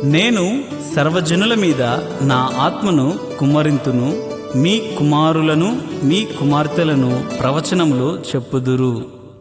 నేను సర్వజనుల మీద నా ఆత్మను కుమ్మరింతును మీ కుమారులను మీ కుమార్తెలను ప్రవచనములు చెప్పుదురు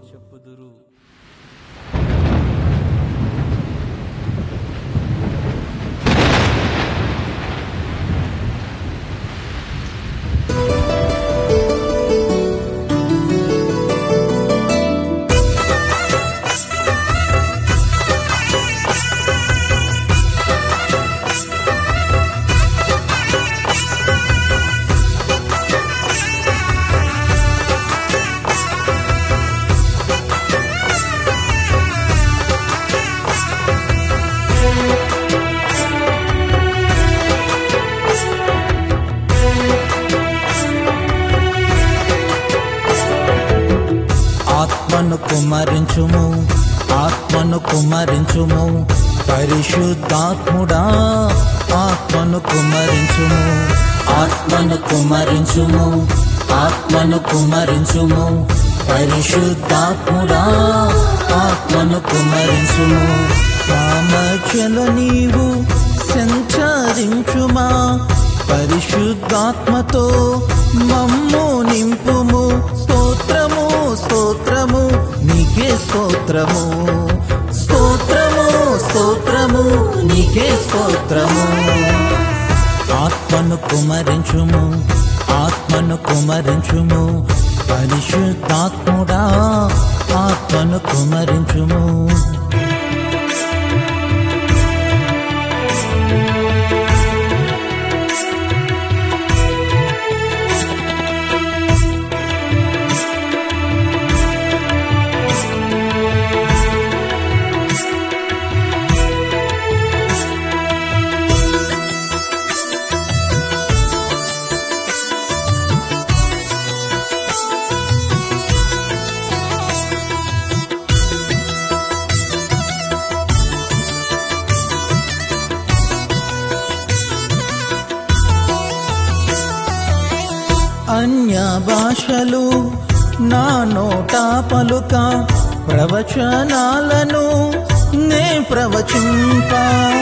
ఆత్మను కుమరించుము ఆత్మను కుమరించుము పరిశుద్ధాత్ముడా ఆత్మను కుమరించుము ఆత్మను కుమరించుము ఆత్మను కుమరించుము పరిశుద్ధాత్ముడా ఆత్మను కుమరించుము కామచలు నీవు సంచరించుమా పరిశుద్ధాత్మతో మమ్ము నింపుము స్తోత్రము స్తోత్రము నీకే స్తోత్రము స్తోత్రము స్తోత్రము నీకే స్తోత్రము ఆత్మను కుమరించుము ఆత్మను కుమరించుము పరిశుద్ధాత్ముడా ఆత్మను కుమరించుము అన్య భాషలు నా నోట పలుక ప్రవచనాలను నే ప్రవచింప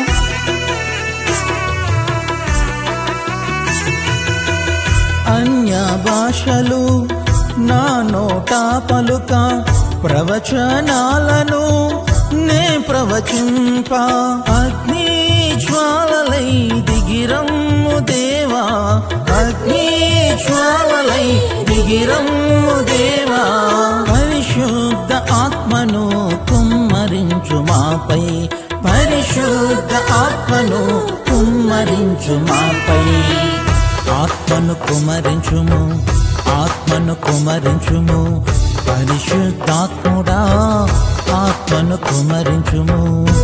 అన్య భాషలు నా నోట పలుక ప్రవచనాలను నే ప్రవచింప అగ్ని జ్వాలలై దిగిరమ్ము దేవా అగ్ని జ్వాలలై దిగిరమ్ము దేవా పరిశుద్ధ ఆత్మను కుమ్మరించు మాపై పరిశుద్ధ ఆత్మను కుమ్మరించు మాపై ఆత్మను కుమరించుము ఆత్మను కుమరించుము పరిశుద్ధాత్ముడా ఆత్మను కుమరించుము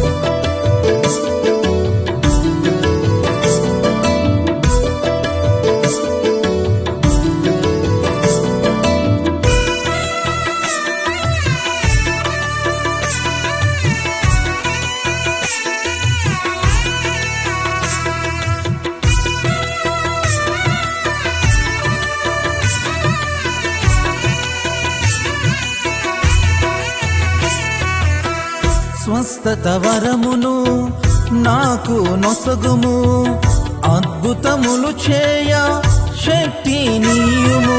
స్వస్థత వరమును నాకు నొసగుము అద్భుతములు చేయ శక్తి నీయుము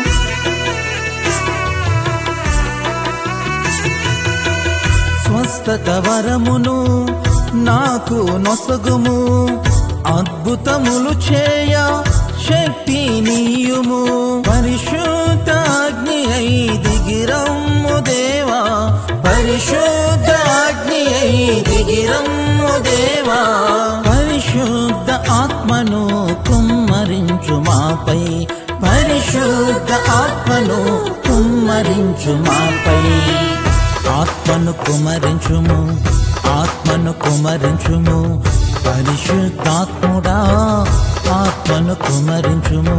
స్వస్థత వరమును నాకు నొసగుము అద్భుతములు చేయ శక్తి నీయుము పరిశుద్ధ అగ్ని అయి దిగిరమ్ము దేవా పరిశుద్ధ అగ్ని అయి దిగిరమ్ము దేవా పరిశుద్ధ ఆత్మను కుమ్మరించు మాపై పరిశుద్ధ ఆత్మను కుమ్మరించు మాపై ఆత్మను కుమరించుము ఆత్మను కుమరించుము పరిశుద్ధాత్ముడా ఆత్మను కుమరించుము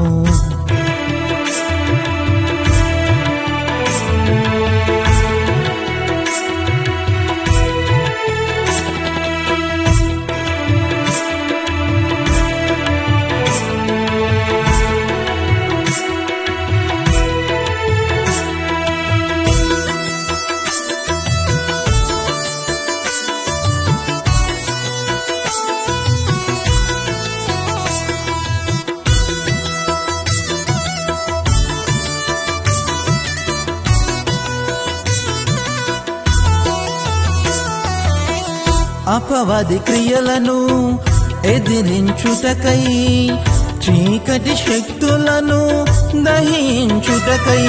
అపవాది క్రియలను ఎదిరించుటకై చీకటి శక్తులను దహించుటకై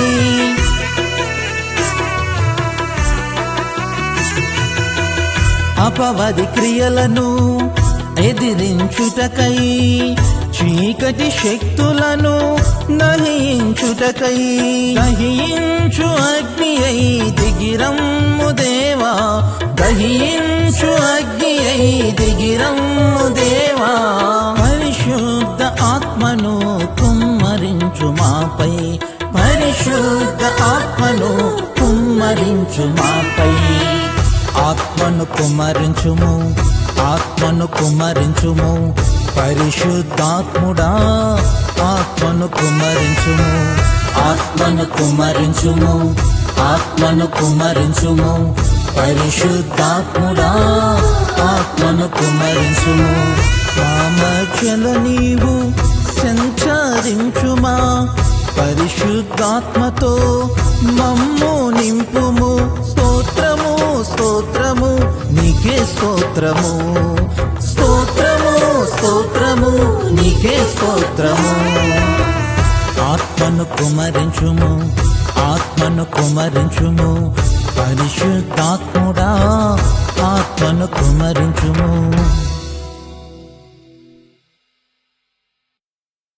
అపవాది క్రియలను ఎదిరించుటకై చీకటి శక్తులను దహించుటకై దహించు అగ్ని అయి దిగిరమ్ము దేవా దహించు అగ్ని అయి దిగిరమ్ము దేవా పరిశుద్ధ ఆత్మను కుమ్మరించు మాపై పరిశుద్ధ ఆత్మను కుమ్మరించు మాపై ఆత్మను కుమరించుము ఆత్మను కుమరించుము పరిశుద్ధాత్ముడా ఆత్మను కుమరించుము ఆత్మను కుమరించుము ఆత్మను కుమరించుము పరిశుద్ధాత్ముడా ఆత్మను కుమరించుము మా మధ్యలో నీవు సంచరించుమా పరిశుద్ధాత్మతో మమ్ము నింపుము స్తోత్రము స్తోత్రము నీకే స్తోత్రము స్తోత్రము స్తోత్రము నీకే స్తోత్రము ఆత్మను కుమరించుము ఆత్మను కుమరించుము పరిశుద్ధాత్ముడా ఆత్మను కుమరించుము